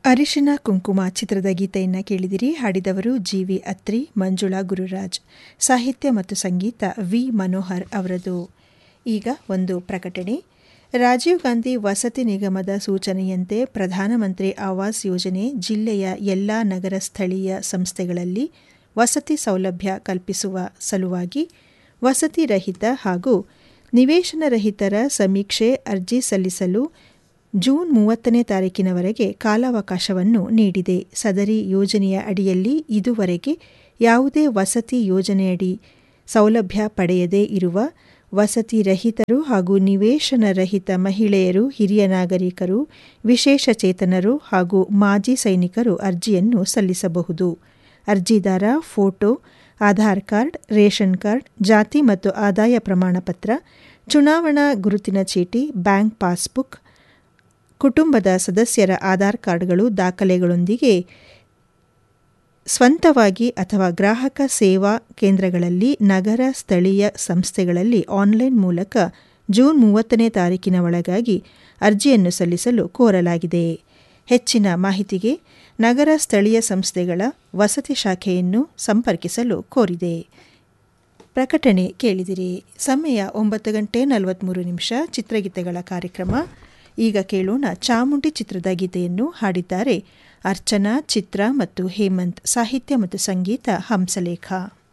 ಅರಿಶಿನ ಕುಂಕುಮ ಚಿತ್ರದ ಗೀತೆಯನ್ನು ಕೇಳಿದಿರಿ ಹಾಡಿದವರು ಜಿ ವಿ ಅತ್ರಿ ಮಂಜುಳಾ ಗುರುರಾಜ್ ಸಾಹಿತ್ಯ ಮತ್ತು ಸಂಗೀತ ವಿ ಮನೋಹರ್ ಅವರದು ಈಗ ಒಂದು ಪ್ರಕಟಣೆ ರಾಜೀವ್ ಗಾಂಧಿ ವಸತಿ ನಿಗಮದ ಸೂಚನೆಯಂತೆ ಪ್ರಧಾನಮಂತ್ರಿ ಆವಾಸ್ ಯೋಜನೆ ಜಿಲ್ಲೆಯ ಎಲ್ಲ ನಗರ ಸ್ಥಳೀಯ ಸಂಸ್ಥೆಗಳಲ್ಲಿ ವಸತಿ ಸೌಲಭ್ಯ ಕಲ್ಪಿಸುವ ಸಲುವಾಗಿ ವಸತಿ ರಹಿತ ಹಾಗೂ ನಿವೇಶನ ರಹಿತರ ಸಮೀಕ್ಷೆ ಅರ್ಜಿ ಸಲ್ಲಿಸಲು ಜೂನ್ ಮೂವತ್ತನೇ ತಾರೀಕಿನವರೆಗೆ ಕಾಲಾವಕಾಶವನ್ನು ನೀಡಿದೆ ಸದರಿ ಯೋಜನೆಯ ಅಡಿಯಲ್ಲಿ ಇದುವರೆಗೆ ಯಾವುದೇ ವಸತಿ ಯೋಜನೆಯಡಿ ಸೌಲಭ್ಯ ಪಡೆಯದೇ ಇರುವ ವಸತಿ ರಹಿತರು ಹಾಗೂ ನಿವೇಶನ ರಹಿತ ಮಹಿಳೆಯರು ಹಿರಿಯ ನಾಗರಿಕರು ವಿಶೇಷಚೇತನರು ಹಾಗೂ ಮಾಜಿ ಸೈನಿಕರು ಅರ್ಜಿಯನ್ನು ಸಲ್ಲಿಸಬಹುದು ಅರ್ಜಿದಾರ photo Aadhaar card ration card ಜಾತಿ ಮತ್ತು ಆದಾಯ ಪ್ರಮಾಣಪತ್ರ ಚುನಾವಣಾ ಗುರುತಿನ ಚೀಟಿ ಬ್ಯಾಂಕ್ ಪಾಸ್ಬುಕ್ ಕುಟುಂಬದ ಸದಸ್ಯರ ಆಧಾರ್ ಕಾರ್ಡ್ಗಳು ದಾಖಲೆಗಳೊಂದಿಗೆ ಸ್ವಂತವಾಗಿ ಅಥವಾ ಗ್ರಾಹಕ ಸೇವಾ ಕೇಂದ್ರಗಳಲ್ಲಿ ನಗರ ಸ್ಥಳೀಯ ಸಂಸ್ಥೆಗಳಲ್ಲಿ ಆನ್ಲೈನ್ ಮೂಲಕ ಜೂನ್ ಮೂವತ್ತನೇ ತಾರೀಕಿನ ಒಳಗಾಗಿ ಅರ್ಜಿಯನ್ನು ಸಲ್ಲಿಸಲು ಕೋರಲಾಗಿದೆ ಹೆಚ್ಚಿನ ಮಾಹಿತಿಗೆ ನಗರ ಸ್ಥಳೀಯ ಸಂಸ್ಥೆಗಳ ವಸತಿ ಶಾಖೆಯನ್ನು ಸಂಪರ್ಕಿಸಲು ಕೋರಿದೆ ಪ್ರಕಟಣೆ ಕೇಳಿದಿರಿ ಸಮಯ ಒಂಬತ್ತು ಗಂಟೆ ನಲವತ್ತ್ಮೂರು ನಿಮಿಷ ಚಿತ್ರಗೀತೆಗಳ ಕಾರ್ಯಕ್ರಮ ಈಗ ಕೇಳೋಣ ಚಾಮುಂಡಿ ಚಿತ್ರದ ಗೀತೆಯನ್ನು ಹಾಡಿದ್ದಾರೆ ಅರ್ಚನಾ ಚಿತ್ರ ಮತ್ತು ಹೇಮಂತ್ ಸಾಹಿತ್ಯ ಮತ್ತು ಸಂಗೀತ ಹಂಸಲೇಖ